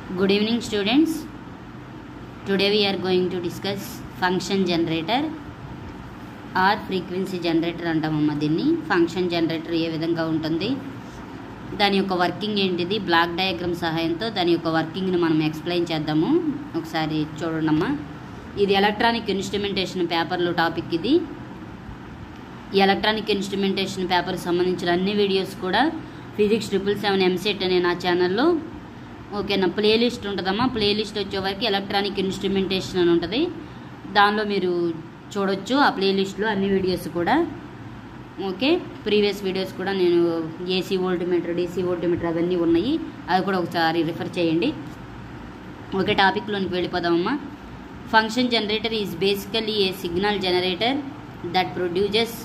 Good evening, students. Today we are going to discuss function generator or frequency generator అంటామమ్మ దీన్ని function generator ఏ విధంగా ఉంటుంది దాని యొక్క వర్కింగ్ ఏంటిది బ్లాక్ డయాగ్రామ్ సహాయంతో దాని యొక్క వర్కింగ్ని మనం ఎక్స్ప్లెయిన్ చేద్దాము ఒకసారి చూడండమ్మా ఇది ఎలక్ట్రానిక్ ఇన్స్ట్రుమెంటేషన్ పేపర్లో టాపిక్ ఇది ఈ ఎలక్ట్రానిక్ ఇన్స్ట్రుమెంటేషన్ పేపర్కి సంబంధించిన అన్ని వీడియోస్ కూడా ఫిజిక్స్ ట్రిపుల్ సెవెన్ ఎంసెట్ అనే నా ఛానల్లో ఓకేనా ప్లేలిస్ట్ ఉంటుందమ్మా ప్లేలిస్ట్ వచ్చేవరకు ఎలక్ట్రానిక్ ఇన్స్ట్రుమెంటేషన్ అని ఉంటుంది దానిలో మీరు చూడొచ్చు ఆ ప్లేలిస్ట్లో అన్ని వీడియోస్ కూడా ఓకే ప్రీవియస్ వీడియోస్ కూడా నేను ఏసీ వోల్టీమీటర్ డీసీ వోల్టీమీటర్ అవన్నీ ఉన్నాయి అవి కూడా ఒకసారి రిఫర్ చేయండి ఓకే టాపిక్లోనికి వెళ్ళిపోదామమ్మా function generator is basically a signal generator that produces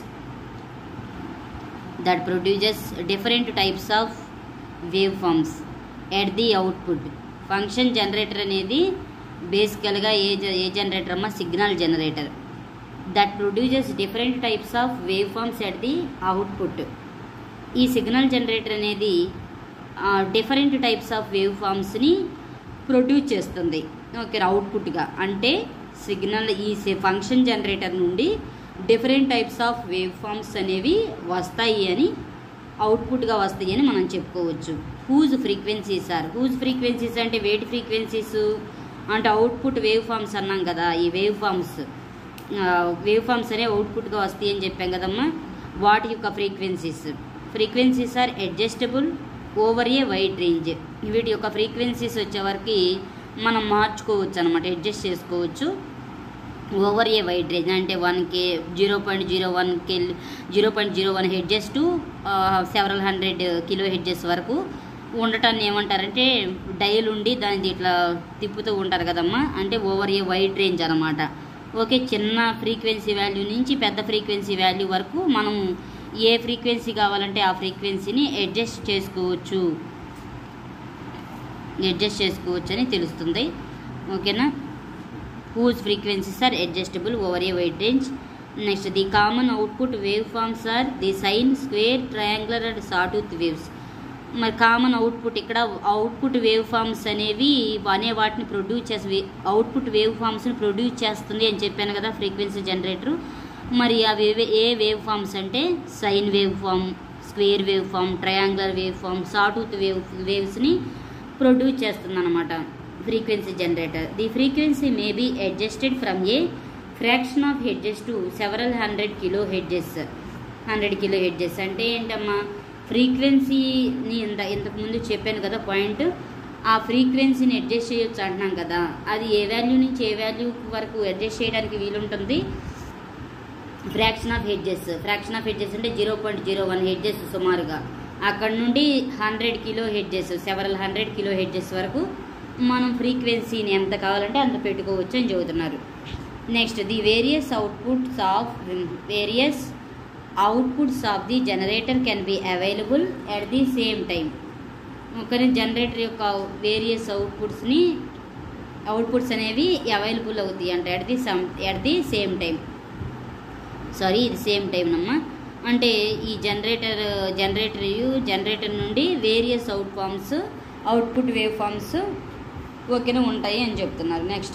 that produces different types of waveforms at the output function generator అనేది బేసికల్గా ఏ జ- ఏ జనరేటర్ అమ్మా signal generator that produces different types of waveforms at the output ఈ signal generator అనేది different types of wave ఫార్మ్స్ని produce చేస్తుంది okay అవుట్పుట్గా అంటే సిగ్నల్ ఈ ఫంక్షన్ జనరేటర్ నుండి different types of waveforms అనేవి వస్తాయి అని అవుట్పుట్గా వస్తాయి అని మనం చెప్పుకోవచ్చు whose frequencies are whose frequencies అంటే వేటి ఫ్రీక్వెన్సీస్ అంటే అవుట్పుట్ వేవ్ ఫార్మ్స్ అన్నాం కదా ఈ వేవ్ ఫార్మ్స్ వేవ్ ఫార్మ్స్ అనేవి అవుట్పుట్గా వస్తాయి అని చెప్పాం కదమ్మా వాటి యొక్క frequencies frequencies are adjustable over a wide range వీటి యొక్క ఫ్రీక్వెన్సీస్ వచ్చేవరకు మనం మార్చుకోవచ్చు అనమాట అడ్జస్ట్ చేసుకోవచ్చు ఓవర్ ఏ వైడ్ రేంజ్ అంటే one K zero point zero one K zero point zero one hertz to several hundred kilohertz వరకు ఉండటాన్ని ఏమంటారంటే డైల్ ఉండి దాన్ని ఇట్లా తిప్పుతూ ఉంటారు కదమ్మా అంటే ఓవర్ ఏ వైడ్ రేంజ్ అనమాట ఓకే చిన్న ఫ్రీక్వెన్సీ వాల్యూ నుంచి పెద్ద ఫ్రీక్వెన్సీ వాల్యూ వరకు మనం ఏ ఫ్రీక్వెన్సీ కావాలంటే ఆ ఫ్రీక్వెన్సీని అడ్జస్ట్ చేసుకోవచ్చు అడ్జస్ట్ చేసుకోవచ్చు అని తెలుస్తుంది ఓకేనా whose frequencies are adjustable over a wide range. Next, the common output waveforms are the sine, square, triangular and sawtooth waves. మరి కామన్ అవుట్పుట్ ఇక్కడ అవుట్పుట్ వేవ్ ఫార్మ్స్ అనేవి అనే వాటిని ప్రొడ్యూస్ చేసి అవుట్పుట్ వేవ్ ఫార్మ్స్ని ప్రొడ్యూస్ చేస్తుంది అని చెప్పాను కదా ఫ్రీక్వెన్సీ జనరేటర్ మరి అవి ఏ- ఏ వేవ్ ఫార్మ్స్ అంటే sine waveform square waveform triangular waveform sawtooth wave వేవ్స్ని ప్రొడ్యూస్ చేస్తుంది అనమాట frequency generator the frequency may be adjusted from a fraction of hertz to several hundred kilohertz hundred kilohertz అంటే ఏంటమ్మా ఫ్రీక్వెన్సీని ఇంత ఇంతకుముందు చెప్పాను కదా పాయింట్ ఆ ఫ్రీక్వెన్సీని అడ్జస్ట్ చేయొచ్చు అంటున్నాం కదా అది ఏ వాల్యూ నుంచి ఏ వాల్యూ వరకు అడ్జస్ట్ చేయడానికి వీలుంటుంది fraction of hertz fraction of hertz అంటే zero point zero one hertz సుమారుగా అక్కడ నుండి hundred kilohertz several hundred kilohertz వరకు మనం ఫ్రీక్వెన్సీని ఎంత కావాలంటే అంత పెట్టుకోవచ్చు అని చెబుతున్నారు next the various outputs of various outputs of the generator can be available at the same time ఒకరి జనరేటర్ యొక్క వేరియస్ అవుట్పుట్స్ని అవుట్పుట్స్ అనేవి అవైలబుల్ అవుతాయి అంటే at the some at the same time sorry ఇది సేమ్ టైం అమ్మా అంటే ఈ జనరేటర్ జనరేటర్ జనరేటర్ నుండి various out forms output waveforms ఓకేనా ఉంటాయి అని చెప్తున్నారు నెక్స్ట్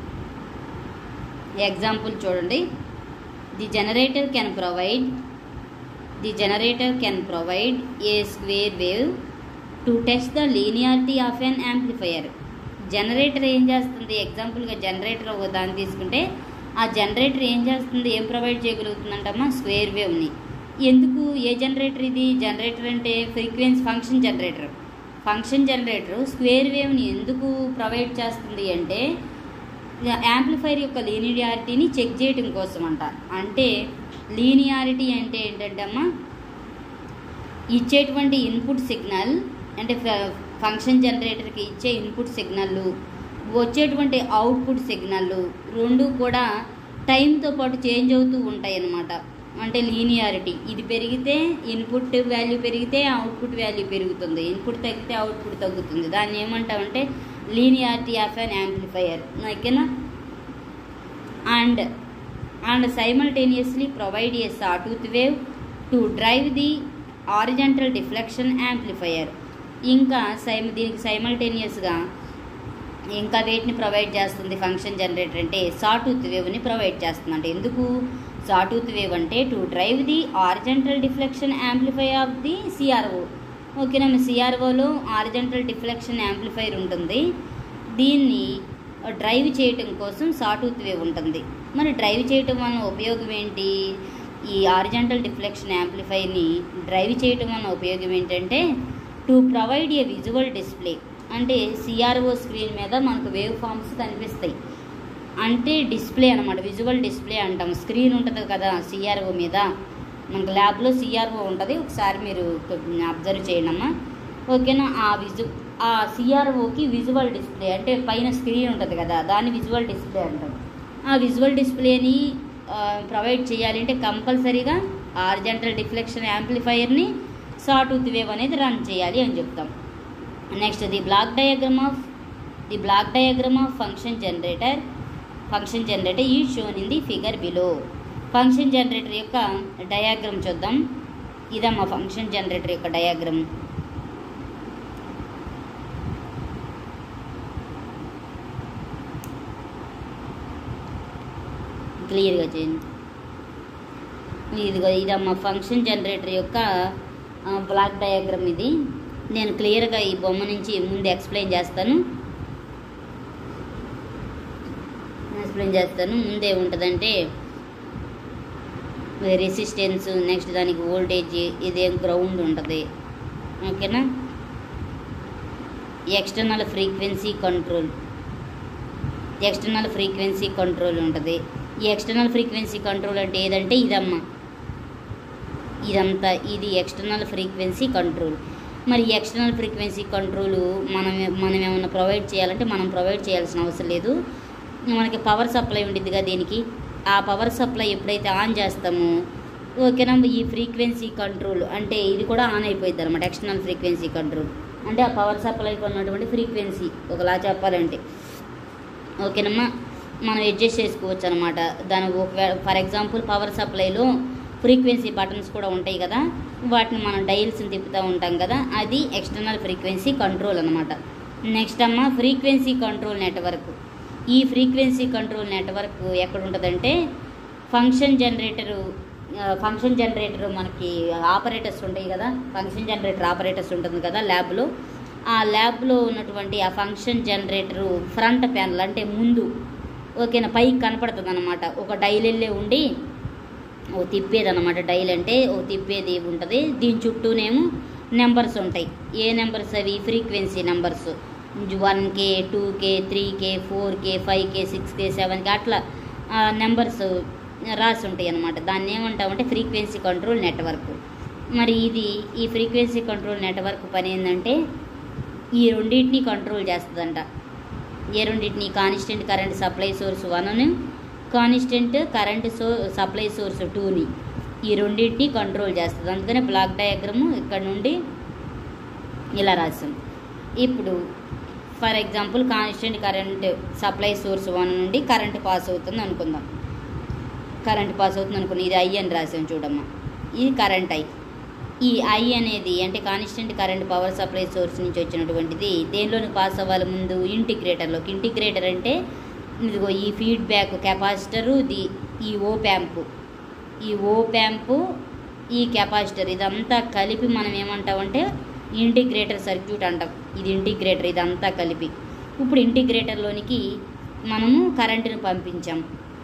ఎగ్జాంపుల్ చూడండి the generator can provide the generator can provide a square wave to test the linearity of an amplifier generator ఏం చేస్తుంది ఎగ్జాంపుల్గా జనరేటర్ ఒక దాన్ని తీసుకుంటే ఆ జనరేటర్ ఏం చేస్తుంది ఏం ప్రొవైడ్ చేయగలుగుతుందంటమ్మా స్క్వేర్ వేవ్ని ఎందుకు ఏ జనరేటర్ ఇది జనరేటర్ అంటే frequency function generator function generator square వేవ్ని ఎందుకు ప్రొవైడ్ చేస్తుంది అంటే యాంప్లిఫైర్ యొక్క లీనియారిటీని చెక్ చేయటం కోసం అంట అంటే లీనియారిటీ అంటే ఏంటంటే అమ్మా ఇచ్చేటువంటి ఇన్పుట్ సిగ్నల్ అంటే ఫంక్షన్ జనరేటర్కి ఇచ్చే ఇన్పుట్ సిగ్నల్లు వచ్చేటువంటి అవుట్పుట్ సిగ్నల్లు రెండు కూడా టైంతో పాటు చేంజ్ అవుతూ ఉంటాయి అన్నమాట అంటే లీనియారిటీ ఇది పెరిగితే ఇన్పుట్ వాల్యూ పెరిగితే అవుట్పుట్ వాల్యూ పెరుగుతుంది ఇన్పుట్ తగ్గితే అవుట్పుట్ తగ్గుతుంది దాన్ని ఏమంటామంటే లీనియారిటీ ఆఫ్ అన్ యాంప్లిఫైయర్ ఓకేనా and and simultaneously provide a sawtooth wave to drive the horizontal deflection amplifier ఇంకా సైమ్ దీనికి సైమల్టేనియస్గా ఇంకా వేటిని ప్రొవైడ్ చేస్తుంది ఫంక్షన్ జనరేటర్ అంటే సాటూత్ వేవ్ని ప్రొవైడ్ చేస్తుంది అంటే ఎందుకు సాటూత్ వేవ్ అంటే to drive the horizontal deflection amplify of the CRO ఓకేనా సిఆర్ఓలో ఆరిజెంటల్ డిఫ్లెక్షన్ యాంప్లిఫైర్ ఉంటుంది దీన్ని డ్రైవ్ చేయటం కోసం సాటూత్ వేవ్ ఉంటుంది మరి డ్రైవ్ చేయటం వలన ఉపయోగం ఏంటి ఈ ఆరిజెంటల్ డిఫ్లెక్షన్ యాంప్లిఫైర్ని డ్రైవ్ చేయటం వలన ఉపయోగం ఏంటంటే to provide a visual display అంటే సిఆర్ఓ స్క్రీన్ మీద మనకు వేవ్ ఫామ్స్ కనిపిస్తాయి అంటే డిస్ప్లే అనమాట విజువల్ డిస్ప్లే అంటాం స్క్రీన్ ఉంటుంది కదా సిఆర్ఓ మీద మనకు ల్యాబ్లో సిఆర్ఓ ఉంటుంది ఒకసారి మీరు అబ్జర్వ్ చేయండి అమ్మా ఓకేనా ఆ విజు ఆ సిఆర్ఓకి విజువల్ డిస్ప్లే అంటే పైన స్క్రీన్ ఉంటుంది కదా దాన్ని విజువల్ డిస్ప్లే అంటాం ఆ విజువల్ డిస్ప్లేని ప్రొవైడ్ చేయాలి అంటే కంపల్సరీగా ఆర్జెంటల్ డిఫ్లెక్షన్ యాంప్లిఫైయర్ని సాటూత్ వేవ్ అనేది రన్ చేయాలి అని చెప్తాం next the block diagram of the block diagram of function generator function generator is shown in the figure below function generator యొక్క డయాగ్రమ్ చూద్దాం ఇదమ్మా ఫంక్షన్ జనరేటర్ యొక్క డయాగ్రమ్ క్లియర్గా చేయండి ఇదిగో ఇదమ్మా ఫంక్షన్ జనరేటర్ యొక్క బ్లాక్ డయాగ్రమ్ ఇది నేను క్లియర్గా ఈ బొమ్మ నుంచి ముందు ఎక్స్ప్లెయిన్ చేస్తాను ఎక్స్ప్లెయిన్ చేస్తాను ముందే ఉంటుందంటే రెసిస్టెన్స్ నెక్స్ట్ దానికి వోల్టేజ్ ఇదేం గ్రౌండ్ ఉంటుంది ఓకేనా external frequency control external frequency control ఉంటుంది ఈ ఎక్స్టర్నల్ ఫ్రీక్వెన్సీ కంట్రోల్ అంటే ఏదంటే ఇదమ్మా ఇదంతా ఇది ఎక్స్టర్నల్ ఫ్రీక్వెన్సీ కంట్రోల్ మరి ఎక్స్టర్నల్ ఫ్రీక్వెన్సీ కంట్రోల్ మనం మనం ఏమైనా ప్రొవైడ్ చేయాలంటే మనం ప్రొవైడ్ చేయాల్సిన అవసరం లేదు మనకి పవర్ సప్లై ఉండిద్దిగా దీనికి ఆ పవర్ సప్లై ఎప్పుడైతే ఆన్ చేస్తామో ఓకేనా ఈ ఫ్రీక్వెన్సీ కంట్రోల్ అంటే ఇది కూడా ఆన్ అయిపోయింది అనమాట ఎక్స్టర్నల్ ఫ్రీక్వెన్సీ కంట్రోల్ అంటే ఆ పవర్ సప్లైకి ఉన్నటువంటి ఫ్రీక్వెన్సీ ఒకలా చెప్పాలంటే ఓకేనమ్మా మనం అడ్జస్ట్ చేసుకోవచ్చు అనమాట దాని ఒకవేళ ఫర్ ఎగ్జాంపుల్ పవర్ సప్లైలో ఫ్రీక్వెన్సీ బటన్స్ కూడా ఉంటాయి కదా వాటిని మనం డైల్స్ని తిప్పుతూ ఉంటాం కదా అది ఎక్స్టర్నల్ ఫ్రీక్వెన్సీ కంట్రోల్ అనమాట నెక్స్ట్ అమ్మ ఫ్రీక్వెన్సీ కంట్రోల్ నెట్వర్క్ ఈ ఫ్రీక్వెన్సీ కంట్రోల్ నెట్వర్క్ ఎక్కడ ఉంటుందంటే ఫంక్షన్ జనరేటరు ఫంక్షన్ జనరేటర్ మనకి ఆపరేటర్స్ ఉంటాయి కదా ఫంక్షన్ జనరేటర్ ఆపరేటర్స్ ఉంటుంది కదా ల్యాబ్లో ఆ ల్యాబ్లో ఉన్నటువంటి ఆ ఫంక్షన్ జనరేటరు ఫ్రంట్ ప్యానల్ అంటే ముందు ఓకేనా పైకి కనపడుతుంది అనమాట ఒక డైల్ వెళ్ళే ఉండి ఓ తిప్పేది అనమాట డైల్ అంటే ఓ తిప్పేది ఉంటుంది దీని చుట్టూనేమో నెంబర్స్ ఉంటాయి ఏ నెంబర్స్ అవి frequency numbers one K two K three K four K five K six K seven K అట్లా నెంబర్స్ రాసి ఉంటాయి అనమాట దాన్ని ఏమంటామంటే ఫ్రీక్వెన్సీ కంట్రోల్ నెట్వర్క్ మరి ఇది ఈ ఫ్రీక్వెన్సీ కంట్రోల్ నెట్వర్క్ పని ఏంటంటే ఈ రెండింటిని కంట్రోల్ చేస్తుందంట ఏ రెండింటిని constant current supply source one constant current so supply source టూని ఈ రెండింటిని కంట్రోల్ చేస్తుంది అందుకనే బ్లాక్ డయాగ్రాము ఇక్కడ నుండి ఇలా రాసాం ఇప్పుడు for example constant current supply source one నుండి కరెంట్ పాస్ అవుతుంది అనుకుందాం కరెంట్ పాస్ అవుతుంది అనుకుని ఇది ఐ అని రాసాం చూడమ్మా ఇది కరెంట్ ఐ ఈ ఐ అనేది అంటే constant current power supply source నుంచి వచ్చినటువంటిది దేనిలోని పాస్ అవ్వాలి ముందు ఇంటిగ్రేటర్లోకి ఇంటిగ్రేటర్ అంటే ఇదిగో ఈ ఫీడ్బ్యాక్ కెపాసిటరు ది ఈ ఓ ప్యాంపు ఈ ఓ ప్యాంపు ఈ కెపాసిటర్ ఇదంతా కలిపి మనం ఏమంటామంటే ఇంటిగ్రేటర్ సర్క్యూట్ అంటాం ఇది ఇంటిగ్రేటర్ ఇదంతా కలిపి ఇప్పుడు ఇంటిగ్రేటర్లోనికి మనము కరెంటును పంపించాం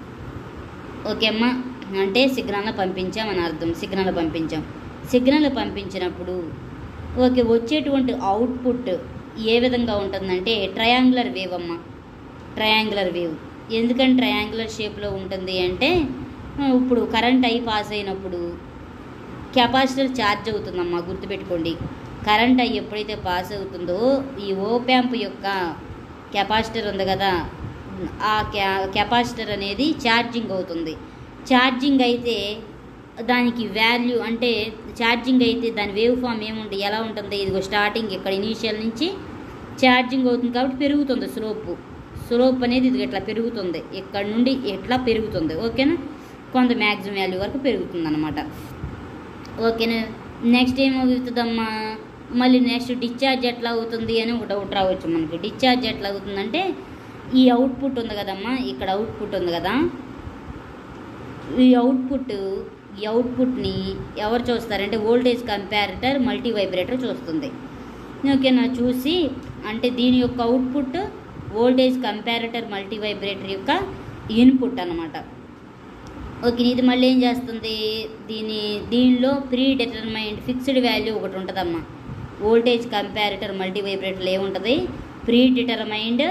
ఓకే అమ్మా అంటే సిగ్నల్ పంపించాం అని అర్థం సిగ్నల్ పంపించాం సిగ్నల్ పంపించినప్పుడు ఓకే వచ్చేటువంటి అవుట్పుట్ ఏ విధంగా ఉంటుందంటే ట్రయాంగులర్ వేవ్ అమ్మ ట్రయాంగులర్ వేవ్ ఎందుకని ట్రయాంగులర్ షేప్లో ఉంటుంది అంటే ఆ, ఇప్పుడు కరెంట్ అయి పాస్ అయినప్పుడు కెపాసిటర్ ఛార్జ్ అవుతుందమ్మా గుర్తుపెట్టుకోండి కరెంట్ అయి ఎప్పుడైతే పాస్ అవుతుందో ఈ ఓప్యాంప్ యొక్క కెపాసిటర్ ఉంది కదా ఆ క్యా కెపాసిటర్ అనేది ఛార్జింగ్ అవుతుంది ఛార్జింగ్ అయితే దానికి వాల్యూ అంటే ఛార్జింగ్ అయితే దాని వేవ్ ఫామ్ ఏముంటుంది ఎలా ఉంటుంది ఇదిగో స్టార్టింగ్ ఇక్కడ ఇనీషియల్ నుంచి ఛార్జింగ్ అవుతుంది కాబట్టి పెరుగుతుంది స్లోప్ స్లోప్ అనేది ఇది ఇట్లా పెరుగుతుంది ఇక్కడ నుండి ఇట్లా పెరుగుతుంది ఓకేనా కొంత మ్యాక్సిమం వాల్యూ వరకు పెరుగుతుంది అనమాట ఓకేనా నెక్స్ట్ ఏమవుతుందమ్మా మళ్ళీ నెక్స్ట్ డిశ్చార్జ్ ఎట్లా అవుతుంది అని ఒక డౌట్ రావచ్చు మనకి డిశ్చార్జ్ ఎట్లా అవుతుందంటే ఈ అవుట్పుట్ ఉంది కదమ్మా ఇక్కడ అవుట్పుట్ ఉంది కదా ఈ అవుట్పుట్ ఈ అవుట్పుట్ని ఎవరు చూస్తారంటే వోల్టేజ్ కంపారిటర్ మల్టీ వైబ్రేటర్ చూస్తుంది ఓకేనా చూసి అంటే దీని యొక్క output voltage comparator multivibrator యొక్క ఇన్పుట్ అనమాట ఓకే ఇది మళ్ళీ ఏం చేస్తుంది దీని దీనిలో ప్రీ డిటర్మైన్డ్ ఫిక్స్డ్ వాల్యూ ఒకటి ఉంటుందమ్మా వోల్టేజ్ కంపారిటర్ మల్టీ వైబ్రేటర్లో ఏముంటుంది ప్రీ డిటర్మైన్డ్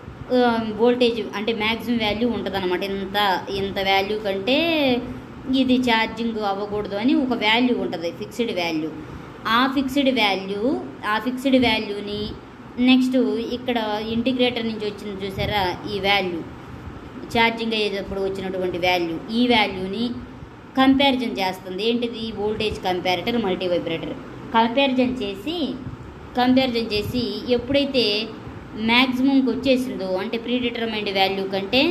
వోల్టేజ్ అంటే మ్యాక్సిమం వాల్యూ ఉంటుంది అనమాట ఇంత ఇంత వాల్యూ కంటే ఇది ఛార్జింగ్ అవ్వకూడదు అని ఒక వాల్యూ ఉంటుంది ఫిక్స్డ్ వాల్యూ ఆ ఫిక్స్డ్ వాల్యూ ఆ ఫిక్స్డ్ వాల్యూని నెక్స్ట్ ఇక్కడ ఇంటిగ్రేటర్ నుంచి వచ్చింది చూసారా ఈ వాల్యూ ఛార్జింగ్ అయ్యేటప్పుడు వచ్చినటువంటి వాల్యూ ఈ వాల్యూని కంపారిజన్ చేస్తుంది ఏంటిది voltage comparator multivibrator comparison చేసి కంపారిజన్ చేసి ఎప్పుడైతే మ్యాక్సిమంకి వచ్చేసిందో అంటే ప్రీ డిటర్మైండ్ వాల్యూ కంటే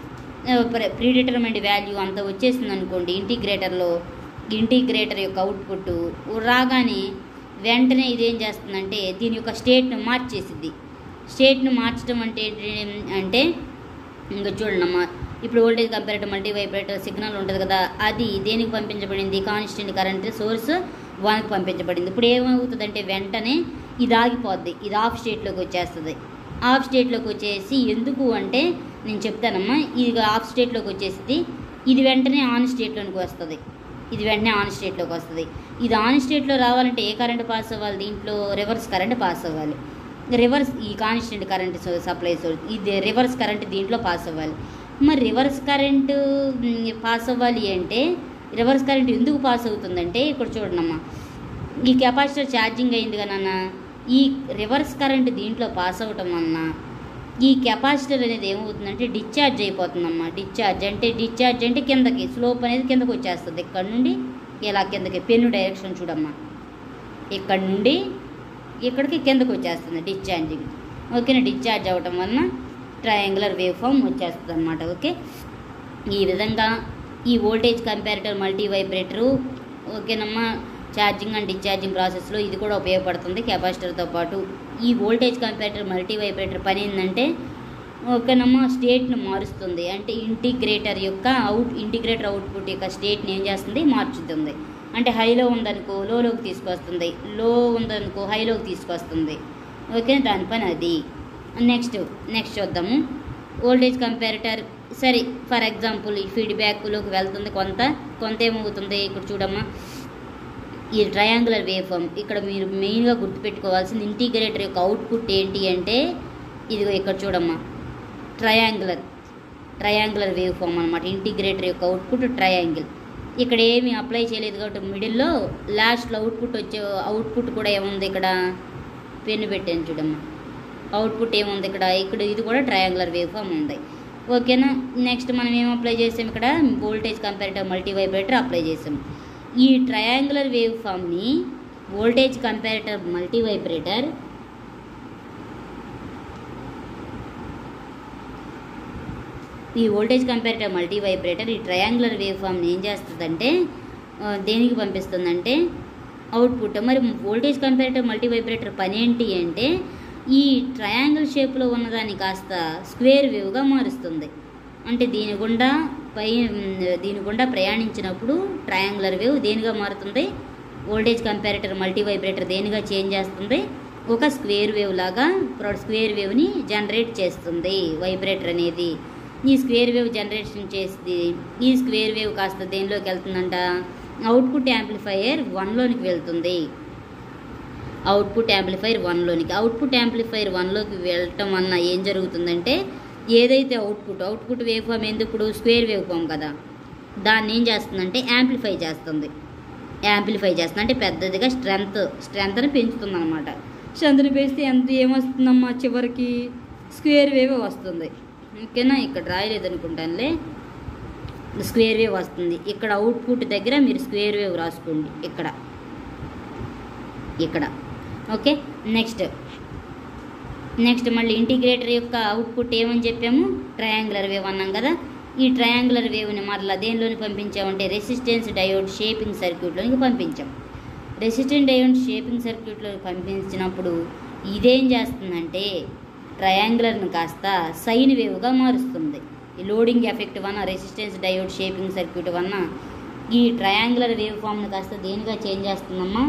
ప్రీ డిటర్మైండ్ వాల్యూ అంత వచ్చేసింది అనుకోండి ఇంటిగ్రేటర్లో ఇంటిగ్రేటర్ యొక్క అవుట్పుట్ రాగానే వెంటనే ఇదేం చేస్తుందంటే దీని యొక్క స్టేట్ను మార్చేసిద్ది స్టేట్ను మార్చడం అంటే ఏంటి అంటే ఇంకా చూడండి అమ్మా ఇప్పుడు voltage comparator multivibrator signal ఉంటుంది కదా అది దేనికి పంపించబడింది కాన్స్టెంట్ కరెంట్ సోర్స్ వన్కి పంపించబడింది ఇప్పుడు ఏమవుతుందంటే వెంటనే ఇది ఆగిపోద్ది ఇది ఆఫ్ స్టేట్లోకి వచ్చేస్తుంది ఆఫ్ స్టేట్లోకి వచ్చేసి ఎందుకు అంటే నేను చెప్తానమ్మా ఇది ఆఫ్ స్టేట్లోకి వచ్చేసి ఇది వెంటనే ఆన్ స్టేట్లోకి వస్తుంది ఇది వెంటనే ఆన్ స్టేట్లోకి వస్తుంది ఇది ఆన్ స్టేట్లో రావాలంటే ఏ కరెంట్ పాస్ అవ్వాలి దీంట్లో రివర్స్ కరెంట్ పాస్ అవ్వాలి రివర్స్ ఈ కాన్స్టెంట్ కరెంట్ సప్లై సోర్స్ ఇది రివర్స్ కరెంట్ దీంట్లో పాస్ అవ్వాలి మరి రివర్స్ కరెంట్ పాస్ అవ్వాలి అంటే రివర్స్ కరెంట్ ఎందుకు పాస్ అవుతుందంటే ఇక్కడ చూడనమ్మా ఈ కెపాసిటర్ ఛార్జింగ్ అయింది నాన్న ఈ రివర్స్ కరెంట్ దీంట్లో పాస్ అవ్వటం వలన ఈ కెపాసిటర్ అనేది ఏమవుతుందంటే డిశ్చార్జ్ అయిపోతుందమ్మా డిశ్చార్జ్ అంటే డిశ్చార్జ్ అంటే కిందకి స్లోప్ అనేది కిందకి వచ్చేస్తుంది ఇక్కడ నుండి ఇలా కిందకి పెన్ను డైరెక్షన్ చూడమ్మా ఇక్కడ నుండి ఇక్కడికి కిందకు వచ్చేస్తుంది డిశ్చార్జింగ్ ఓకేనా డిశ్చార్జ్ అవ్వటం వలన ట్రయాంగులర్ వేవ్ ఫామ్ వచ్చేస్తుంది అనమాట ఓకే ఈ విధంగా ఈ వోల్టేజ్ కంపారిటర్ మల్టీ వైబ్రేటరు ఓకేనమ్మా ఛార్జింగ్ అండ్ డిశ్చార్జింగ్ ప్రాసెస్లో ఇది కూడా ఉపయోగపడుతుంది కెపాసిటర్తో పాటు ఈ వోల్టేజ్ కంపారిటర్ మల్టీ వైబ్రేటర్ పని ఏంటంటే ఓకేనమ్మా స్టేట్ను మారుస్తుంది అంటే ఇంటిగ్రేటర్ యొక్క అవుట్ ఇంటిగ్రేటర్ అవుట్పుట్ యొక్క స్టేట్ని ఏం చేస్తుంది మార్చుతుంది అంటే హైలో ఉందనుకో లోలోకి తీసుకొస్తుంది లో ఉందనుకో హైలోకి తీసుకొస్తుంది ఓకే దాని పని అది నెక్స్ట్ నెక్స్ట్ చూద్దాము వోల్టేజ్ కంపారిటర్ సరే ఫర్ ఎగ్జాంపుల్ ఈ ఫీడ్బ్యాక్లోకి వెళ్తుంది కొంత కొంత ఏమవుతుంది ఇక్కడ చూడమ్మా ఈ ట్రయాంగులర్ వేవ్ ఫామ్ ఇక్కడ మీరు మెయిన్గా గుర్తుపెట్టుకోవాల్సింది ఇంటిగ్రేటర్ యొక్క అవుట్పుట్ ఏంటి అంటే ఇదిగో ఇక్కడ చూడమ్మా ట్రయాంగులర్ ట్రయాంగులర్ వేవ్ ఫామ్ అనమాట ఇంటిగ్రేటర్ యొక్క అవుట్పుట్ ట్రయాంగిల్ ఇక్కడ ఏమి అప్లై చేయలేదు కాబట్టి మిడిల్లో లాస్ట్లో అవుట్పుట్ వచ్చే అవుట్పుట్ కూడా ఏముంది ఇక్కడ పెన్ను పెట్టాను చూడమ్మా అవుట్పుట్ ఏముంది ఇక్కడ ఇక్కడ ఇది కూడా ట్రయాంగులర్ వేవ్ ఫామ్ ఉంది ఓకేనా నెక్స్ట్ మనం ఏం అప్లై చేసాం ఇక్కడ voltage comparator multivibrator apply చేసాం ఈ ట్రయాంగులర్ వేవ్ ఫామ్ని వోల్టేజ్ కంపారిటర్ మల్టీ వైబ్రేటర్ ఈ వోల్టేజ్ కంపారిటర్ మల్టీ వైబ్రేటర్ ఈ ట్రయాంగులర్ వేవ్ ఫామ్ని ఏం చేస్తుందంటే ఆ, దేనికి పంపిస్తుందంటే అవుట్పుట్ మరి వోల్టేజ్ కంపారిటర్ మల్టీ వైబ్రేటర్ పని ఏంటి అంటే ఈ ట్రయాంగిల్ షేప్లో ఉన్నదాన్ని కాస్త స్క్వేర్ వేవ్గా మారుస్తుంది అంటే దీని గుండా పై దీని గుండా ప్రయాణించినప్పుడు ట్రయాంగులర్ వేవ్ దేనిగా మారుతుంది వోల్టేజ్ కంపారిటర్ మల్టీ వైబ్రేటర్ దేనిగా చేంజ్ చేస్తుంది ఒక స్క్వేర్ వేవ్ లాగా స్క్వేర్ వేవ్ని జనరేట్ చేస్తుంది వైబ్రేటర్ అనేది ఈ స్క్వేర్ వేవ్ జనరేషన్ చేసి ఈ స్క్వేర్ వేవ్ కాస్త దేనిలోకి వెళ్తుందంట అవుట్పుట్ యాంప్లిఫైయర్ వన్లోనికి వెళ్తుంది అవుట్పుట్ యాంప్లిఫైర్ వన్లోనికి అవుట్పుట్ యాంప్లిఫైర్ వన్లోకి వెళ్ళటం వలన ఏం జరుగుతుందంటే ఏదైతే అవుట్పుట్ అవుట్పుట్ వేవ్ ఫామ్ ఎందుకు స్క్వేర్ వేవ్ ఫామ్ కదా దాన్ని ఏం చేస్తుందంటే యాంప్లిఫై చేస్తుంది యాంప్లిఫై చేస్తుంది అంటే పెద్దదిగా స్ట్రెంగ్త్ స్ట్రెంగ్త్ని పెంచుతుంది అనమాట స్ట్రెంగ్త్ని పెంచితే ఎంత ఏమొస్తుందమ్మా చివరికి స్క్వేర్ వేవ్ వస్తుంది ఓకేనా ఇక్కడ రాయలేదు అనుకుంటానులే స్క్వేర్ వేవ్ వస్తుంది ఇక్కడ అవుట్పుట్ దగ్గర మీరు స్క్వేర్ వేవ్ రాసుకోండి ఇక్కడ ఇక్కడ ఓకే నెక్స్ట్ నెక్స్ట్ మళ్ళీ ఇంటిగ్రేటర్ యొక్క అవుట్పుట్ ఏమని చెప్పాము ట్రయాంగులర్ వేవ్ అన్నాం కదా ఈ ట్రయాంగులర్ వేవ్ని మరలా దేనిలోని పంపించామంటే రెసిస్టెన్స్ డయోడ్ షేపింగ్ సర్క్యూట్లోనికి పంపించాం రెసిస్టెంట్ డయోడ్ షేపింగ్ సర్క్యూట్లో పంపించినప్పుడు ఇదేం చేస్తుందంటే ట్రయాంగులర్ను కాస్త సైన్ వేవ్గా మారుస్తుంది ఈ లోడింగ్ ఎఫెక్ట్ వలన రెసిస్టెన్స్ డయోడ్ షేపింగ్ సర్క్యూట్ వలన ఈ ట్రయాంగులర్ వేవ్ ఫామ్ను కాస్త దేనిగా చేంజ్ చేస్తుందమ్మా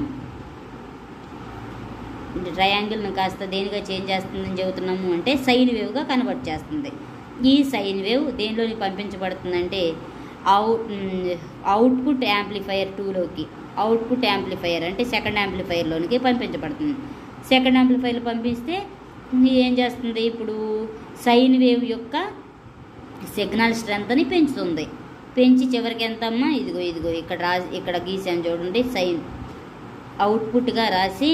ట్రయాంగిల్ను కాస్త దేనిగా చేంజ్ చేస్తుందని చెబుతున్నాము అంటే సైన్ వేవ్గా కన్వర్ట్ చేస్తుంది ఈ సైన్ వేవ్ దేనిలోని పంపించబడుతుందంటే అవుట్ అవుట్పుట్ యాంప్లిఫైయర్ టూలోకి అవుట్పుట్ యాంప్లిఫైయర్ అంటే సెకండ్ యాంప్లిఫైయర్లోనికి పంపించబడుతుంది సెకండ్ యాంప్లిఫైర్లో పంపిస్తే ఏం చేస్తుంది ఇప్పుడు సైన్ వేవ్ యొక్క సిగ్నల్ స్ట్రెంత్ని పెంచుతుంది పెంచి చివరికి ఎంత అమ్మా ఇదిగో ఇదిగో ఇక్కడ రా ఇక్కడ గీసాను చూడండి సైన్ అవుట్పుట్గా రాసి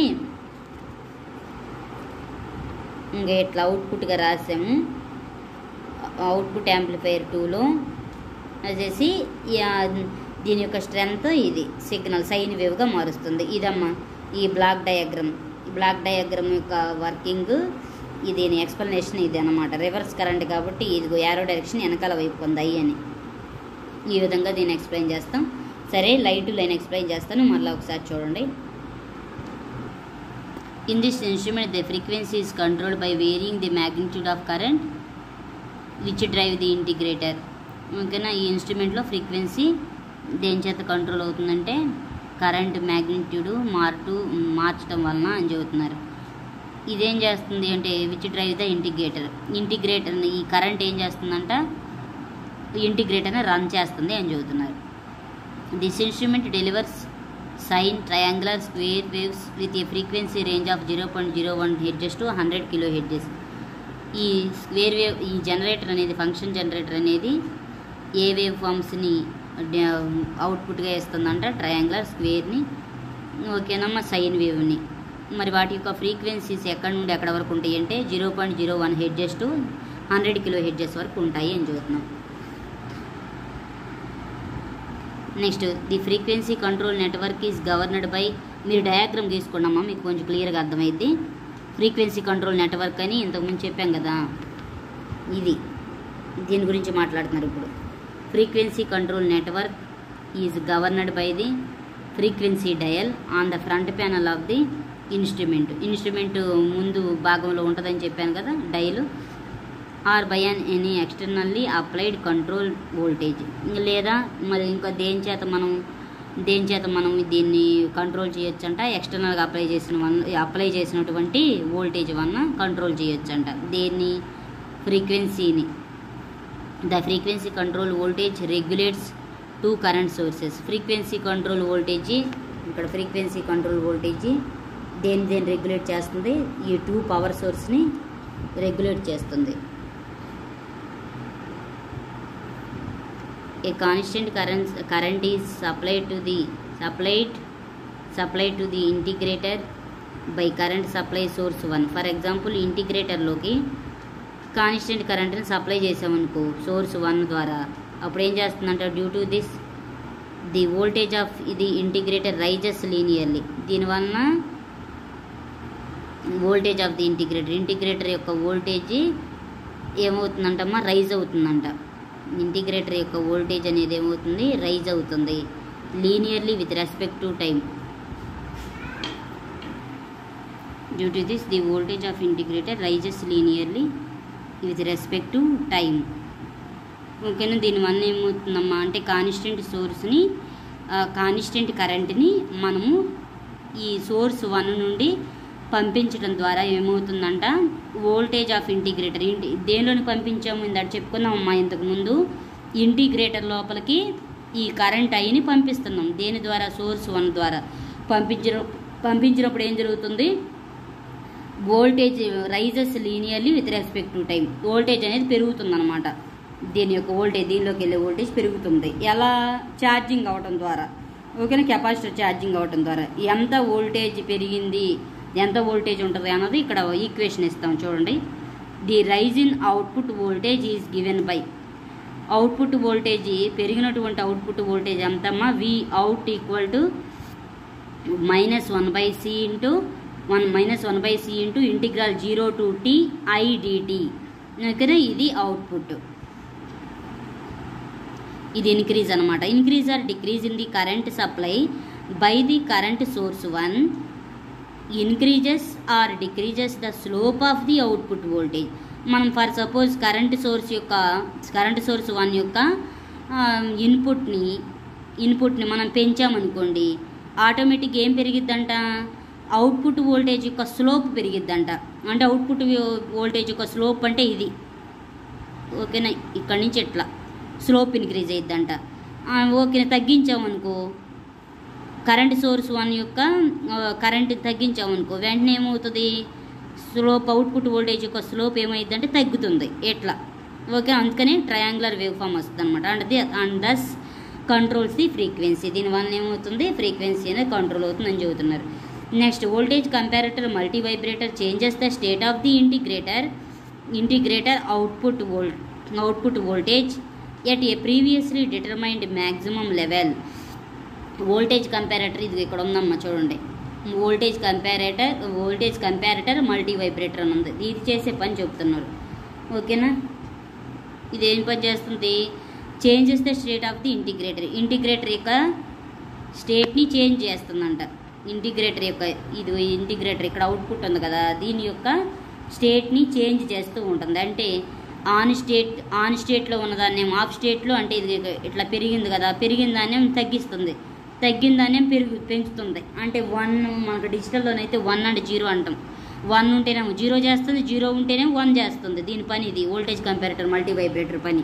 ఇంకా ఇట్లా అవుట్పుట్గా రాసాము అవుట్పుట్ యాంప్లిఫైయర్ టూలో వచ్చేసి యా- దీని యొక్క స్ట్రెంగ్త్ ఇది సిగ్నల్ సైన్ వేవ్గా మారుస్తుంది ఇదమ్మా ఈ బ్లాక్ డయాగ్రమ్ ఈ బ్లాక్ డయాగ్రమ్ యొక్క వర్కింగ్ ఇది దీని ఎక్స్ప్లెనేషన్ ఇది అనమాట రివర్స్ కరెంట్ కాబట్టి ఇదిగో యారో డైరెక్షన్ వెనకాల వైపు ఉంది అయ్యి అని ఈ విధంగా దీన్ని ఎక్స్ప్లెయిన్ చేస్తాం సరే లైట్ లైన్ ఎక్స్ప్లెయిన్ చేస్తాను మళ్ళీ ఒకసారి చూడండి In this instrument, the frequency is controlled by varying the magnitude of current which drive the integrator. ఓకేనా ఈ ఇన్స్ట్రుమెంట్లో ఫ్రీక్వెన్సీ దేని చేత కంట్రోల్ అవుతుందంటే కరెంట్ మ్యాగ్నిట్యూడ్ మార్టు మార్చడం వలన అని చెబుతున్నారు ఇదేం చేస్తుంది అంటే which drive the integrator integrator ఈ కరెంట్ ఏం చేస్తుందంట ఇంటిగ్రేటర్ని రన్ చేస్తుంది అని చెబుతున్నారు this instrument delivers sine triangular square waves with a frequency range of zero point zero one hertz to hundred kilohertz ఈ స్క్వేర్ వేవ్ ఈ జనరేటర్ అనేది ఫంక్షన్ జనరేటర్ అనేది ఏ వేవ్ ఫామ్స్ని అవుట్పుట్గా ఇస్తుందంట ట్రయాంగులర్ స్క్వేర్ని ఓకేనమ్మా సైన్ వేవ్ని మరి వాటి యొక్క ఫ్రీక్వెన్సీస్ ఎక్కడి నుండి ఎక్కడ వరకు ఉంటాయి అంటే zero point zero one hertz to hundred kilohertz వరకు ఉంటాయి అని చూస్తున్నాం next the frequency control network is governed by మీరు డయాగ్రామ్ తీసుకోండమ్మా మీకు కొంచెం క్లియర్గా అర్థమైద్ది ఫ్రీక్వెన్సీ కంట్రోల్ నెట్వర్క్ అని ఇంతకుముందు చెప్పాం కదా ఇది దీని గురించి మాట్లాడుతున్నారు ఇప్పుడు frequency control network is governed by the frequency dial on the front panel of the instrument instrument ముందు భాగంలో ఉంటుందని చెప్పాను కదా dial or by an any externally applied control voltage లేదా మరి ఇంకా దేని చేత మనం దేని చేత మనం దీన్ని కంట్రోల్ చేయొచ్చు అంట ఎక్స్టర్నల్గా అప్లై చేసిన వన్ అప్లై చేసినటువంటి వోల్టేజ్ వలన కంట్రోల్ చేయొచ్చు అంట దేన్ని ఫ్రీక్వెన్సీని the frequency control voltage regulates two current sources frequency control voltage ఇక్కడ ఫ్రీక్వెన్సీ కంట్రోల్ వోల్టేజీ దేని దేని రెగ్యులేట్ చేస్తుంది ఈ టూ పవర్ సోర్స్ని రెగ్యులేట్ చేస్తుంది a constant current current is supplied to the supplied supplied to the integrator by current supply source 1 for example ఇంటిగ్రేటర్లోకి constant కరెంట్ని supply చేసామనుకో సోర్స్ వన్ ద్వారా అప్పుడు ఏం చేస్తుందంటే due to this the voltage of ఇది ఇంటిగ్రేటర్ రైజెస్ లీనియర్లీ దీనివలన voltage of the integrator integrator యొక్క వోల్టేజ్ ఏమవుతుందంటమ్మా రైజ్ అవుతుందంట ఇంటిగ్రేటర్ యొక్క వోల్టేజ్ అనేది ఏమవుతుంది రైజ్ అవుతుంది linearly with respect to time due to this the voltage of integrator rises linearly with respect to time ఓకేనా దీనివల్ల ఏమవుతుందమ్మా అంటే కాన్స్టెంట్ సోర్స్ని కాన్స్టెంట్ కరెంట్ని మనము ఈ సోర్స్ వన్ నుండి పంపించడం ద్వారా ఏమవుతుందంట వోల్టేజ్ ఆఫ్ ఇంటిగ్రేటర్ ఇంటి దేనిలోని పంపించాము ఇందాక చెప్పుకున్నాం అమ్మా ఇంతకు ముందు ఇంటిగ్రేటర్ లోపలికి ఈ కరెంట్ అయిని పంపిస్తున్నాం దేని ద్వారా సోర్స్ వన్ ద్వారా పంపించిన పంపించినప్పుడు ఏం జరుగుతుంది voltage rises linearly with respect to time voltage అనేది పెరుగుతుంది అనమాట దీని యొక్క వోల్టేజ్ దీనిలోకి వెళ్ళే వోల్టేజ్ పెరుగుతుంది ఎలా ఛార్జింగ్ అవటం ద్వారా ఓకేనా కెపాసిటర్ ఛార్జింగ్ అవటం ద్వారా ఎంత వోల్టేజ్ పెరిగింది ఎంత వోల్టేజ్ ఉంటుంది అన్నది ఇక్కడ ఈక్వేషన్ ఇస్తాం చూడండి the rise in output voltage is given by output voltage పెరిగినటువంటి అవుట్పుట్ వోల్టేజ్ ఎంతమ్మా V out equal to minus one by C into one minus one by C into integral zero to T i dt ఓకేనా ఇది output ఇది increase అనమాట increase or decrease in the current supply by the current source one increases or decreases the slope of the output voltage మనం for suppose current source యొక్క current source one యొక్క ఇన్పుట్ని ఇన్పుట్ని మనం పెంచామనుకోండి automatic ఏం పెరిగిద్దంట output voltage యొక్క slope పెరిగిద్దంట అంటే అవుట్పుట్ వోల్టేజ్ యొక్క స్లోప్ అంటే ఇది ఓకేనా ఇక్కడి నుంచి ఎట్లా స్లోప్ ఇంక్రీజ్ అయిద్దంట ఆ, ఓకే తగ్గించామనుకో కరెంట్ సోర్స్ వన్ యొక్క ఆ, కరెంట్ తగ్గించామనుకో వెంటనే ఏమవుతుంది స్లోప్ అవుట్పుట్ వోల్టేజ్ యొక్క స్లోప్ ఏమైందంటే తగ్గుతుంది ఎట్లా ఓకే అందుకని ట్రయాంగులర్ వేవ్ ఫామ్ వస్తుంది అనమాట and the and thus controls the frequency దీనివల్ల ఏమవుతుంది ఫ్రీక్వెన్సీ అనేది కంట్రోల్ అవుతుందని చెబుతున్నారు next voltage comparator multivibrator changes the state of the integrator integrator output volt output voltage at a previously determined maximum level voltage comparator ఇది ఇక్కడ ఉందమ్మా చూడండి voltage comparator voltage comparator multivibrator అని ఉంది ఇది చేసే పని చెప్తున్నారు ఓకేనా ఇది ఏం పని చేస్తుంది changes the state of the integrator integrator యొక్క స్టేట్ని చేంజ్ చేస్తుందంట ఇంటిగ్రేటర్ యొక్క ఇది ఇంటిగ్రేటర్ ఇక్కడ అవుట్పుట్ ఉంది కదా దీని యొక్క స్టేట్ని చేంజ్ చేస్తూ ఉంటుంది అంటే ఆన్ స్టేట్ ఆన్ స్టేట్లో ఉన్నదాన్ని ఆఫ్ స్టేట్లో అంటే ఇది ఇట్లా పెరిగింది కదా పెరిగిన దాన్ని తగ్గిస్తుంది తగ్గిన దాన్ని పెరుగు పెంచుతుంది అంటే వన్ మనకు డిజిటల్లోనైతే వన్ అండ్ జీరో అంటాం వన్ ఉంటేనేమో జీరో చేస్తుంది జీరో ఉంటేనే వన్ చేస్తుంది దీని పని ఇది వోల్టేజ్ కంపారేటర్ మల్టీ వైబ్రేటర్ పని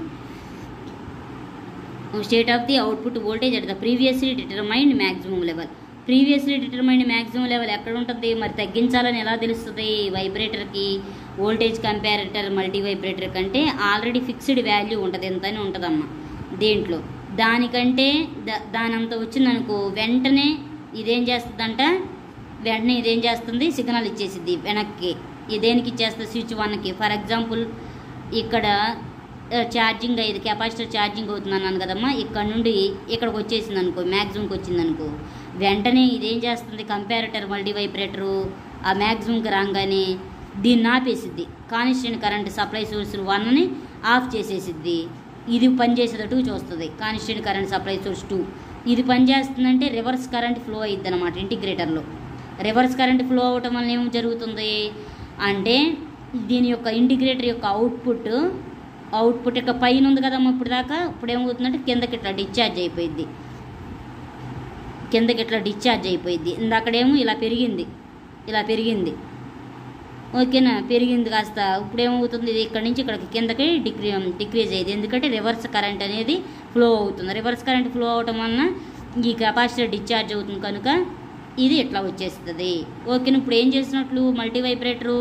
state of the output voltage at the previously determined maximum level previously determined maximum level ఎక్కడ ఉంటుంది మరి తగ్గించాలని ఎలా తెలుస్తుంది వైబ్రేటర్కి వోల్టేజ్ కంపారేటర్ మల్టీ వైబ్రేటర్ కంటే ఆల్రెడీ ఫిక్స్డ్ వాల్యూ ఉంటుంది ఎంత అని ఉంటుందమ్మా దేంట్లో దానికంటే ద దానంత వచ్చిందనుకో వెంటనే ఇదేం చేస్తుందంట వెంటనే ఇదేం చేస్తుంది సిగ్నల్ ఇచ్చేసిద్ది వెనక్కి ఇదేనికి ఇచ్చేస్తుంది స్విచ్ వన్కి ఫర్ ఎగ్జాంపుల్ ఇక్కడ ఛార్జింగ్ అయ్యేది కెపాసిటర్ ఛార్జింగ్ అవుతుంది అన్నాను కదమ్మా ఇక్కడ నుండి ఇక్కడికి వచ్చేసింది అనుకో మ్యాక్సిమంకి వచ్చింది అనుకో వెంటనే ఇదేం చేస్తుంది కంపారేటర్ మల్టీ వైబ్రేటరు ఆ మ్యాక్సిమంకి రాగానే దీన్ని ఆపేసిద్ది కాన్స్టెంట్ కరెంట్ సప్లై సోర్స్ వన్ని ఆఫ్ చేసేసిద్ది ఇది పనిచేసేటట్టు చూస్తుంది constant current supply source two ఇది పనిచేస్తుందంటే రివర్స్ కరెంట్ ఫ్లో అయ్యిద్ది అనమాట ఇంటిగ్రేటర్లో రివర్స్ కరెంట్ ఫ్లో అవటం వల్ల ఏం జరుగుతుంది అంటే దీని యొక్క ఇంటిగ్రేటర్ యొక్క అవుట్పుట్ అవుట్పుట్ యొక్క పైన ఉంది కదమ్మా ఇప్పుడు దాకా ఇప్పుడు ఏమవుతుందంటే కిందకి ఇట్లా డిశ్చార్జ్ అయిపోయింది కిందకి ఇట్లా డిశ్చార్జ్ అయిపోయింది ఇందాకడేమో ఇలా పెరిగింది ఇలా పెరిగింది ఓకేనా పెరిగింది కాస్త ఇప్పుడు ఏమవుతుంది ఇది ఇక్కడ నుంచి ఇక్కడికి కిందకి డిక్రీ డిక్రీజ్ అయ్యేది ఎందుకంటే రివర్స్ కరెంట్ అనేది ఫ్లో అవుతుంది రివర్స్ కరెంట్ ఫ్లో అవటం వలన ఈ కెపాసిటర్ డిశ్చార్జ్ అవుతుంది కనుక ఇది ఇట్లా వచ్చేస్తుంది ఓకేనా ఇప్పుడు ఏం చేసినట్లు మల్టీ వైబ్రేటరు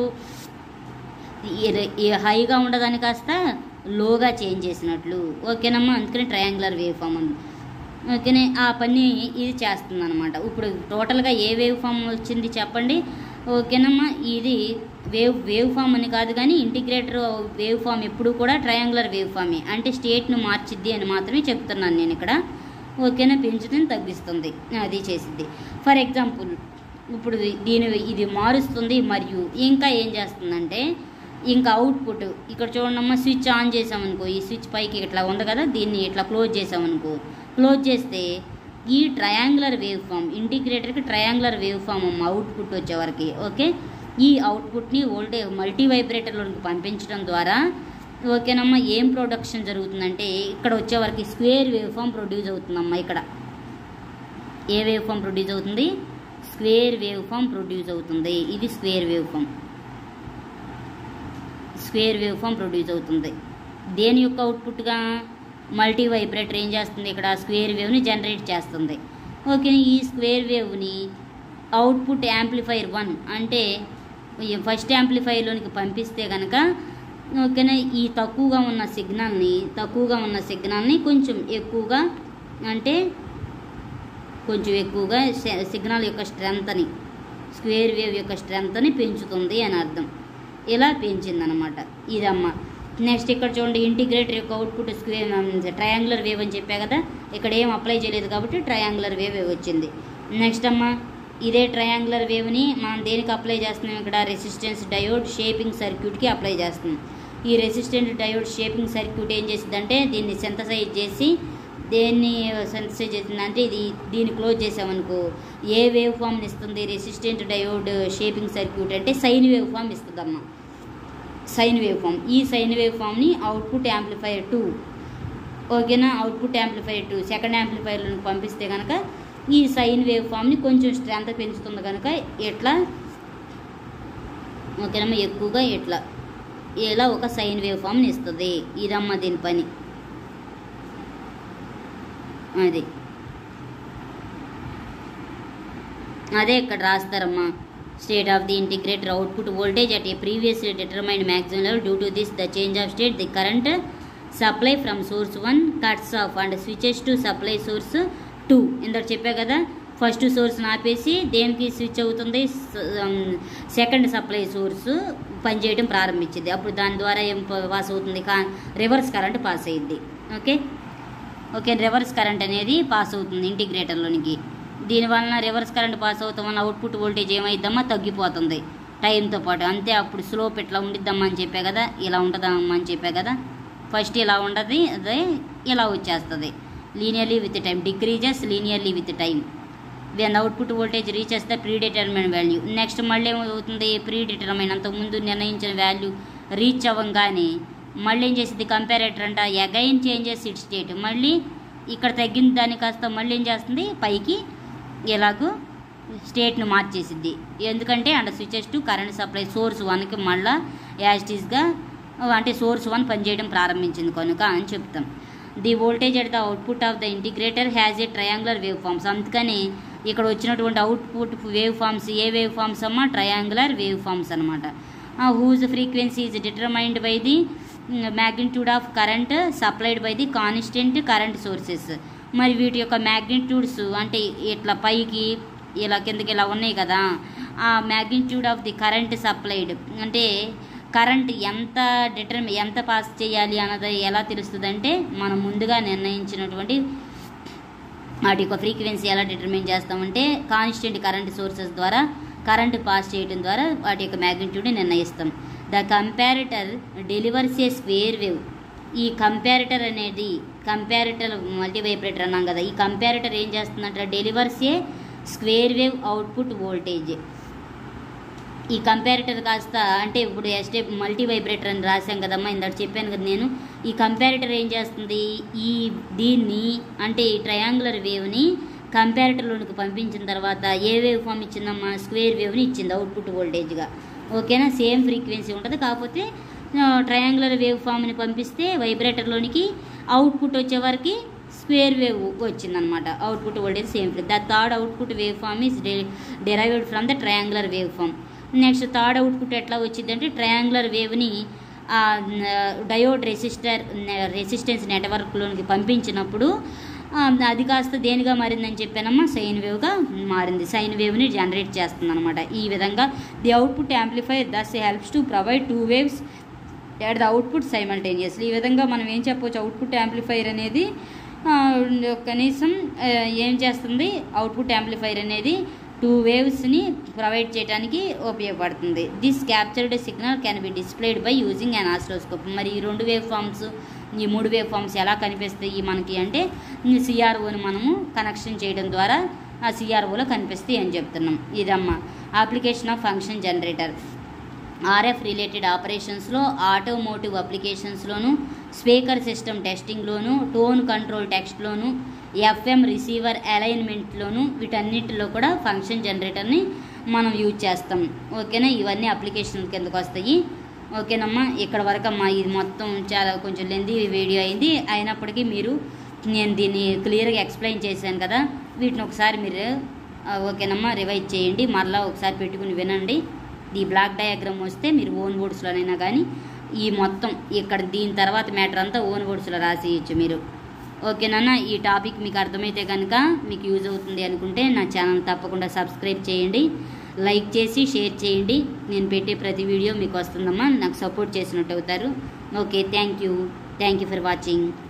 ఈ హైగా ఉండదని కాస్త లోగా చేంజ్ చేసినట్లు ఓకేనమ్మా అందుకని ట్రయాంగులర్ వేవ్ ఫామ్ ఉంది ఓకేనే ఆ పని ఇది చేస్తుంది అనమాట ఇప్పుడు టోటల్గా ఏ వేవ్ ఫామ్ వచ్చింది చెప్పండి ఓకేనమ్మా ఇది వేవ్ వేవ్ ఫామ్ అని కాదు కానీ ఇంటిగ్రేటర్ వేవ్ ఫామ్ ఎప్పుడు కూడా ట్రయాంగులర్ వేవ్ ఫామే అంటే స్టేట్ను మార్చిద్ది అని మాత్రమే చెప్తున్నాను నేను ఇక్కడ ఓకేనా పెంచుతుంది తగ్గిస్తుంది అది చేసిద్ది ఫర్ ఎగ్జాంపుల్ ఇప్పుడు దీని ఇది మారుస్తుంది మరియు ఇంకా ఏం చేస్తుందంటే ఇంకా అవుట్పుట్ ఇక్కడ చూడమ్మా స్విచ్ ఆన్ చేసామనుకో ఈ స్విచ్ పైకి ఇట్లా ఉంది కదా దీన్ని ఇట్లా క్లోజ్ చేసామనుకో క్లోజ్ చేస్తే ఈ ట్రయాంగులర్ వేవ్ ఫామ్ ఇంటిగ్రేటర్కి ట్రయాంగులర్ వేవ్ ఫామ్ అమ్మ అవుట్పుట్ వచ్చేవరకు ఓకే ఈ అవుట్పుట్ని వోల్టేజ్ మల్టీ వైబ్రేటర్లోకి పంపించడం ద్వారా ఓకేనమ్మా ఏం ప్రొడక్షన్ జరుగుతుందంటే ఇక్కడ వచ్చేవరకు స్క్వేర్ వేవ్ ఫామ్ ప్రొడ్యూస్ అవుతుందమ్మా ఇక్కడ ఏ వేవ్ ఫామ్ ప్రొడ్యూస్ అవుతుంది స్క్వేర్ వేవ్ ఫామ్ ప్రొడ్యూస్ అవుతుంది ఇది square waveform square waveform produce అవుతుంది దేని యొక్క అవుట్పుట్గా మల్టీ వైబ్రేటర్ ఏం చేస్తుంది ఇక్కడ స్క్వేర్ వేవ్ని జనరేట్ చేస్తుంది ఓకే ఈ స్క్వేర్ వేవ్ని అవుట్పుట్ యాంప్లిఫైర్ వన్ అంటే ఈ ఫస్ట్ యాంప్లిఫైర్లోనికి పంపిస్తే కనుక ఓకేనా ఈ తక్కువగా ఉన్న సిగ్నల్ని తక్కువగా ఉన్న సిగ్నల్ని కొంచెం ఎక్కువగా అంటే కొంచెం ఎక్కువగా సిగ్నల్ యొక్క స్ట్రెంగ్త్ని స్క్వేర్ వేవ్ యొక్క స్ట్రెంగ్త్ని పెంచుతుంది అని అర్థం ఇలా పెంచిందనమాట ఇదమ్మ నెక్స్ట్ ఇక్కడ చూడండి ఇంటిగ్రేటర్ యొక్క అవుట్పుట్ స్క్వేర్ ట్రయాంగులర్ వేవ్ అని చెప్పా కదా ఇక్కడ ఏం అప్లై చేయలేదు కాబట్టి ట్రయాంగులర్ వేవ్ వచ్చింది నెక్స్ట్ అమ్మ ఇదే ట్రయాంగులర్ వేవ్ని మనం దేనికి అప్లై చేస్తున్నాం ఇక్కడ రెసిస్టెన్స్ డయోడ్ షేపింగ్ సర్క్యూట్కి అప్లై చేస్తున్నాం ఈ రెసిస్టెంట్ డయోడ్ షేపింగ్ సర్క్యూట్ ఏం చేసిందంటే దీన్ని సింథసైజ్ చేసి దేన్ని సెన్సిటైజ్ చేస్తుందంటే ఇది దీన్ని క్లోజ్ చేసామనుకో ఏ వేవ్ ఫామ్ని ఇస్తుంది రెసిస్టెంట్ డయోడ్ షేపింగ్ సర్క్యూట్ అంటే సైన్ వేవ్ ఫామ్ ఇస్తుందమ్మా సైన్ వేవ్ ఫామ్ ఈ సైన్ వేవ్ ఫామ్ని అవుట్పుట్ యాంప్లిఫైయర్ టూ ఓకేనా అవుట్పుట్ యాంప్లిఫైయర్ టూ సెకండ్ యాంప్లిఫైర్లను పంపిస్తే కనుక ఈ సైన్ వేవ్ ఫామ్ని కొంచెం స్ట్రెంత్ పెంచుతుంది కనుక ఎట్లా ఓకేనమ్మా ఎక్కువగా ఎట్లా ఇలా ఒక సైన్ వేవ్ ఫామ్ని ఇస్తుంది ఇదమ్మ దీని పని అది అదే ఇక్కడ రాస్తారమ్మా state of the integrator output voltage at a previously determined maximum level due to this the change of state the current supply from source one cuts off and switches to supply source two ఇందాక చెప్పా కదా first source ఆపేసి దేనికి switch అవుతుంది second supply source పనిచేయడం ప్రారంభించింది అప్పుడు దాని ద్వారా ఏం ప- పాస్ అవుతుంది కా రివర్స్ కరెంట్ పాస్ అయ్యింది ఓకే ఓకే రివర్స్ కరెంట్ అనేది పాస్ అవుతుంది ఇంటిగ్రేటర్లోనికి దీనివలన రివర్స్ కరెంట్ పాస్ అవుతాం వల్ల అవుట్పుట్ వోల్టేజ్ ఏమైద్దామా తగ్గిపోతుంది టైంతో పాటు అంతే అప్పుడు స్లోప్ ఇట్లా ఉండిద్దామా అని చెప్పా కదా ఇలా ఉంటుందమ్మా అని చెప్పా కదా ఫస్ట్ ఇలా ఉండదు అదే ఇలా వచ్చేస్తుంది linearly with time decreases linearly with time then output voltage reaches the predetermine value next మళ్ళీ ఏమవుతుంది ప్రీ డిటర్మైన్ అంతకుముందు నిర్ణయించిన వాల్యూ రీచ్ అవ్వగానే మళ్ళీ ఏం చేసింది కంపారేటర్ అంట అగైన్ చేంజెస్ ఇట్ స్టేట్ మళ్ళీ ఇక్కడ తగ్గిన దాన్ని కాస్త మళ్ళీ ఏం చేస్తుంది పైకి ఎలాగో స్టేట్ను మార్చేసిద్ది ఎందుకంటే and switches to current supply source వన్కి మళ్ళా యాజిటీస్గా అంటే సోర్స్ వన్ పనిచేయడం ప్రారంభించింది కనుక అని చెప్తాం the voltage at the output of the integrator has a triangular waveforms అందుకని ఇక్కడ వచ్చినటువంటి అవుట్పుట్ వేవ్ ఫామ్స్ ఏ వేవ్ ఫామ్స్ అమ్మా ట్రయాంగులర్ వేవ్ ఫామ్స్ అనమాట whose frequency is determined by the magnitude of current supplied by the constant current sources మరి వీటి యొక్క magnitudes అంటే ఇట్లా పైకి ఇలా కిందకి ఇలా ఉన్నాయి కదా ఆ magnitude of the current supplied అంటే కరెంట్ ఎంత డిటర్మి ఎంత పాస్ చేయాలి అన్నది ఎలా తెలుస్తుంది అంటే మనం ముందుగా నిర్ణయించినటువంటి వాటి యొక్క ఫ్రీక్వెన్సీ ఎలా డిటర్మిన్ చేస్తామంటే కాన్స్టెంట్ కరెంట్ సోర్సెస్ ద్వారా కరెంట్ పాస్ చేయడం ద్వారా వాటి యొక్క మ్యాగ్నిట్యూడ్ని నిర్ణయిస్తాం the comparator delivers a square wave ఈ కంపారిటర్ అనేది కంపారిటర్ మల్టీ వైబ్రేటర్ అన్నాం కదా ఈ కంపారిటర్ ఏం చేస్తుందంటే delivers a square wave output voltage ఈ కంపారిటర్ కాస్త అంటే ఇప్పుడు ఎస్టే మల్టీ వైబ్రేటర్ అని రాశాం కదమ్మా ఇందాక చెప్పాను కదా నేను ఈ కంపారిటర్ ఏం చేస్తుంది ఈ దీన్ని అంటే ఈ ట్రయాంగులర్ వేవ్ని కంపారిటర్లోనికి పంపించిన తర్వాత ఏ వేవ్ ఫామ్ ఇచ్చిందమ్మా స్క్వేర్ వేవ్ని ఇచ్చింది అవుట్పుట్ వోల్టేజ్గా ఓకేనా సేమ్ ఫ్రీక్వెన్సీ ఉంటుంది కాకపోతే ట్రయాంగులర్ వేవ్ ఫామ్ని పంపిస్తే వైబ్రేటర్లోనికి అవుట్పుట్ వచ్చేవరకు స్క్వేర్ వేవ్ వచ్చిందనమాట output voltage same the third output waveform is derived from the triangular waveform next third output ఎట్లా వచ్చిందంటే ట్రయాంగులర్ వేవ్ని డయోడ్ రెసిస్టర్ రెసిస్టెన్స్ నెట్వర్క్లోనికి పంపించినప్పుడు ఆ, అది కాస్త దేనిగా మారిందని చెప్పానమ్మా సైన్ వేవ్గా మారింది సైన్ వేవ్ని జనరేట్ చేస్తుంది అనమాట ఈ విధంగా the output amplifier thus helps to provide two waves at the output simultaneously ఈ విధంగా మనం ఏం చెప్పవచ్చు అవుట్పుట్ యాంప్లిఫైర్ అనేది ఆ, కనీసం ఆ, ఏం చేస్తుంది అవుట్పుట్ యాంప్లిఫైర్ అనేది టూ వేవ్స్ని ప్రొవైడ్ చేయడానికి ఉపయోగపడుతుంది this captured signal can be displayed by using an oscilloscope మరి ఈ రెండు వేవ్ ఫామ్స్ ఈ మూడు వేవ్ ఫామ్స్ ఎలా కనిపిస్తాయి మనకి అంటే సిఆర్ఓని మనము కనెక్షన్ చేయడం ద్వారా ఆ సిఆర్ఓలో కనిపిస్తాయి అని చెప్తున్నాం ఇదమ్మా application of function generator RF related ఆపరేషన్స్లో ఆటోమోటివ్ అప్లికేషన్స్లోను స్పీకర్ సిస్టమ్ టెస్టింగ్లోను టోన్ కంట్రోల్ టెక్స్ట్లోను ఎఫ్ఎం రిసీవర్ అలైన్మెంట్లోను వీటన్నిటిలో కూడా ఫంక్షన్ జనరేటర్ని మనం యూజ్ చేస్తాం ఓకేనా ఇవన్నీ అప్లికేషన్ కిందకు వస్తాయి ఓకేనమ్మా ఇక్కడ వరకు అమ్మా ఇది మొత్తం చాలా కొంచెం లెందీ వీడియో అయింది అయినప్పటికీ మీరు నేను దీన్ని క్లియర్గా ఎక్స్ప్లెయిన్ చేశాను కదా వీటిని ఒకసారి మీరు ఆ, ఓకేనమ్మా రివైజ్ చేయండి మరలా ఒకసారి పెట్టుకుని వినండి ఈ బ్లాక్ డయాగ్రామ్ వస్తే మీరు ఓన్ వర్డ్స్లోనైనా కానీ ఈ మొత్తం ఇక్కడ దీని తర్వాత మ్యాటర్ అంతా ఓన్ వర్డ్స్లో రాసేయచ్చు మీరు ఓకేనా ఈ టాపిక్ మీకు అర్థమైతే కనుక మీకు యూజ్ అవుతుంది అనుకుంటే నా ఛానల్ తప్పకుండా సబ్స్క్రైబ్ చేయండి లైక్ చేసి షేర్ చేయండి నేను పెట్టే ప్రతి వీడియో మీకు వస్తుందమ్మా నాకు సపోర్ట్ చేసినట్టు అవుతారు okay thank you thank you for watching